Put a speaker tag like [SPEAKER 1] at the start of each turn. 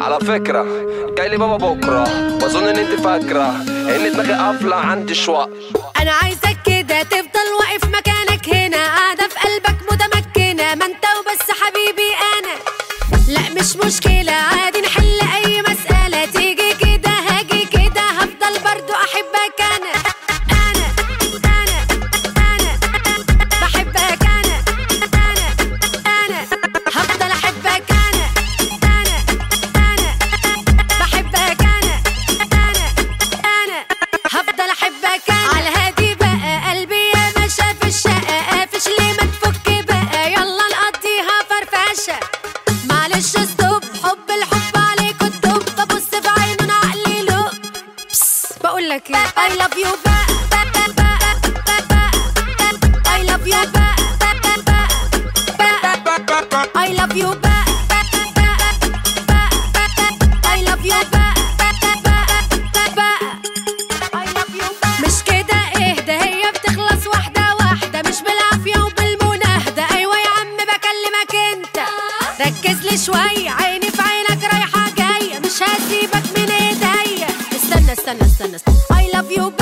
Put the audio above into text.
[SPEAKER 1] على فكرة جاي لي بابا بكرة بظن ان انت فاكرة ان دماغي قافلة عندي شوق
[SPEAKER 2] انا عايزك كده تفضل واقف مكانك هنا قاعده في قلبك متمكنه ما انت وبس حبيبي انا لا مش مشكله عادي نحل اي مساله تيجي كده هاجي كده هفضل برضو احبك انا انا انا انا بحبك انا انا انا هفضل احبك انا انا انا بحبك انا انا انا هفضل احبك انا على هادي بقى قلبي يا ما شاف الشقه قافش ليه ما تفك بقى يلا نقضيها فرفشه معلش ستوب حب الحب عليك الدب ببص في عينه انا عقلي له بقول لك ايه I love you بقى بقى بقى بقى I love you بقى بقى بقى I love you بقى I love you بقى I love you مش كده اهدى هي بتخلص واحدة واحدة مش بالعافية وبالمناهدة أيوة يا عم بكلمك أنت ركز لي شوية عيني في عينك رايحة جاية مش هسيبك من ايديا استنى استنى استنى, استنى. I love you